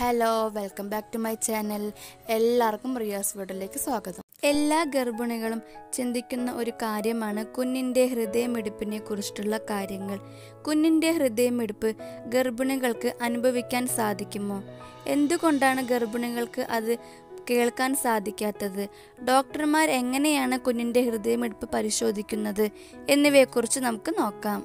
hello welcome back to my channel എല്ലാവർക്കും റിയാസ് വീഡിയോയിലേക്ക് സ്വാഗതം എല്ലാ ഗർഭിണികളും ചിന്തിക്കുന്ന ഒരു കാര്യമാണ് കുഞ്ഞിൻ്റെ ഹൃദയമിടിപ്പിനെ കുറിച്ചിട്ടുള്ള കാര്യങ്ങൾ കുഞ്ഞിൻ്റെ ഹൃദയമിടിപ്പ് ഗർഭിണികൾക്ക് അനുഭവിക്കാൻ സാധിക്കുമോ എന്തുകൊണ്ടാണ് ഗർഭിണികൾക്ക് അത് കേൾക്കാൻ സാധിക്കാത്തത് ഡോക്ടർമാർ എങ്ങനെയാണ് കുഞ്ഞിൻ്റെ ഹൃദയമിടിപ്പ് പരിശോധിക്കുന്നത് എന്നിവയെക്കുറിച്ച് നമുക്ക് നോക്കാം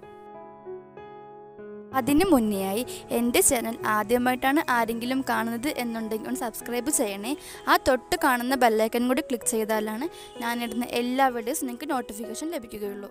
അതിനു മുന്നെയായി എൻ്റെ ചാനൽ ആദ്യമായിട്ടാണ് ആരെങ്കിലും കാണുന്നത് എന്നുണ്ടെങ്കിൽ ഒന്ന് സബ്സ്ക്രൈബ് ചെയ്യണേ ആ തൊട്ട് കാണുന്ന ബെല്ലൈക്കൻ കൂടി ക്ലിക്ക് ചെയ്താലാണ് ഞാനിടുന്ന എല്ലാ വീഡിയോസും നിങ്ങൾക്ക് നോട്ടിഫിക്കേഷൻ ലഭിക്കുകയുള്ളൂ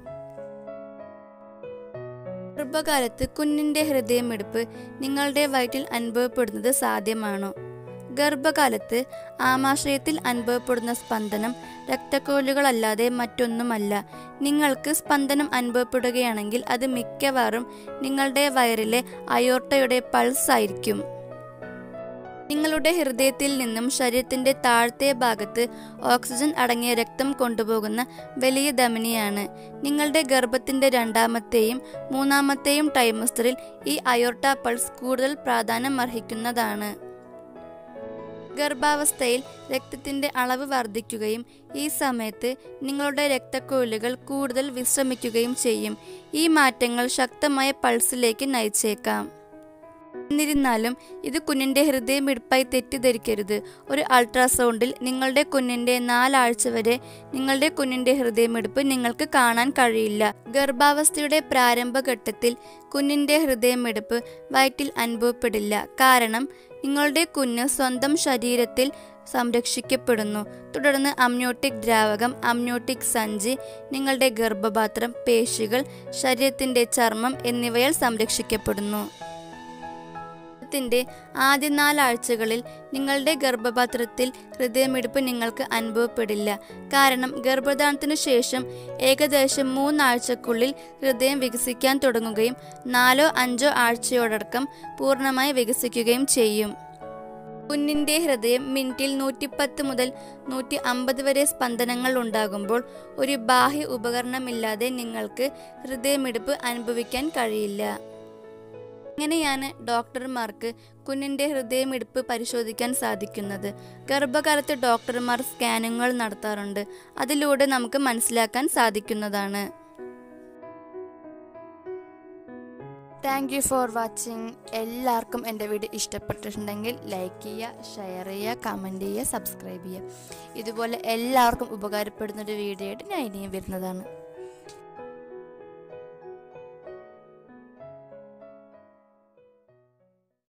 ഗർഭകാലത്ത് കുഞ്ഞിൻ്റെ ഹൃദയമിടിപ്പ് നിങ്ങളുടെ വയറ്റിൽ അനുഭവപ്പെടുന്നത് സാധ്യമാണോ ഗർഭകാലത്ത് ആമാശയത്തിൽ അനുഭവപ്പെടുന്ന സ്പന്ദനം രക്തക്കോലുകളല്ലാതെ മറ്റൊന്നുമല്ല നിങ്ങൾക്ക് സ്പന്ദനം അനുഭവപ്പെടുകയാണെങ്കിൽ അത് മിക്കവാറും നിങ്ങളുടെ വയറിലെ അയോർട്ടയുടെ പൾസ് ആയിരിക്കും നിങ്ങളുടെ ഹൃദയത്തിൽ നിന്നും ശരീരത്തിന്റെ താഴത്തെ ഭാഗത്ത് ഓക്സിജൻ അടങ്ങിയ രക്തം കൊണ്ടുപോകുന്ന വലിയ ധമനിയാണ് നിങ്ങളുടെ ഗർഭത്തിന്റെ രണ്ടാമത്തെയും മൂന്നാമത്തെയും ടൈമസ്റ്ററിൽ ഈ അയോർട്ട പൾസ് കൂടുതൽ പ്രാധാന്യം അർഹിക്കുന്നതാണ് ഗർഭാവസ്ഥയിൽ രക്തത്തിന്റെ അളവ് വർദ്ധിക്കുകയും ഈ സമയത്ത് നിങ്ങളുടെ രക്തക്കൊഴലുകൾ കൂടുതൽ വിശ്രമിക്കുകയും ചെയ്യും ഈ മാറ്റങ്ങൾ ശക്തമായ പൾസിലേക്ക് നയിച്ചേക്കാം എന്നിരുന്നാലും ഇത് കുഞ്ഞിന്റെ ഹൃദയമിടിപ്പായി തെറ്റിദ്ധരിക്കരുത് ഒരു അൾട്രാസൗണ്ടിൽ നിങ്ങളുടെ കുഞ്ഞിന്റെ നാലാഴ്ച വരെ നിങ്ങളുടെ കുഞ്ഞിന്റെ ഹൃദയമിടിപ്പ് നിങ്ങൾക്ക് കാണാൻ കഴിയില്ല ഗർഭാവസ്ഥയുടെ പ്രാരംഭഘട്ടത്തിൽ കുഞ്ഞിന്റെ ഹൃദയമിടിപ്പ് വയറ്റിൽ അനുഭവപ്പെടില്ല കാരണം നിങ്ങളുടെ കുഞ്ഞ് സ്വന്തം ശരീരത്തിൽ സംരക്ഷിക്കപ്പെടുന്നു തുടർന്ന് അമ്നോട്ടിക് ദ്രാവകം അമ്നോട്ടിക് സഞ്ചി നിങ്ങളുടെ ഗർഭപാത്രം പേശികൾ ശരീരത്തിന്റെ ചർമ്മം എന്നിവയാൽ സംരക്ഷിക്കപ്പെടുന്നു ഗർഭത്തിന്റെ ആദ്യ നാലാഴ്ചകളിൽ നിങ്ങളുടെ ഗർഭപാത്രത്തിൽ ഹൃദയമിടിപ്പ് നിങ്ങൾക്ക് അനുഭവപ്പെടില്ല കാരണം ഗർഭധാനത്തിനു ശേഷം ഏകദേശം മൂന്നാഴ്ചക്കുള്ളിൽ ഹൃദയം വികസിക്കാൻ തുടങ്ങുകയും നാലോ അഞ്ചോ ആഴ്ചയോടക്കം പൂർണ്ണമായി വികസിക്കുകയും ചെയ്യും കുഞ്ഞിന്റെ ഹൃദയം മിനിറ്റിൽ നൂറ്റിപ്പത്ത് മുതൽ നൂറ്റി അമ്പത് വരെ സ്പന്ദനങ്ങൾ ഉണ്ടാകുമ്പോൾ ഒരു ബാഹ്യ ഉപകരണമില്ലാതെ നിങ്ങൾക്ക് ഹൃദയമിടിപ്പ് അനുഭവിക്കാൻ കഴിയില്ല ഇങ്ങനെയാണ് ഡോക്ടർമാർക്ക് കുഞ്ഞിന്റെ ഹൃദയമിടിപ്പ് പരിശോധിക്കാൻ സാധിക്കുന്നത് ഗർഭകാലത്ത് ഡോക്ടർമാർ സ്കാനിങ്ങുകൾ നടത്താറുണ്ട് അതിലൂടെ നമുക്ക് മനസ്സിലാക്കാൻ സാധിക്കുന്നതാണ് താങ്ക് യു ഫോർ വാച്ചിങ് എല്ലാവർക്കും എൻ്റെ വീഡിയോ ഇഷ്ടപ്പെട്ടിട്ടുണ്ടെങ്കിൽ ലൈക്ക് ചെയ്യുക ഷെയർ ചെയ്യുക കമൻറ്റ് ചെയ്യുക സബ്സ്ക്രൈബ് ചെയ്യുക ഇതുപോലെ എല്ലാവർക്കും ഉപകാരപ്പെടുന്ന ഒരു വീഡിയോ ആയിട്ട് ഞാൻ ഇനിയും വരുന്നതാണ്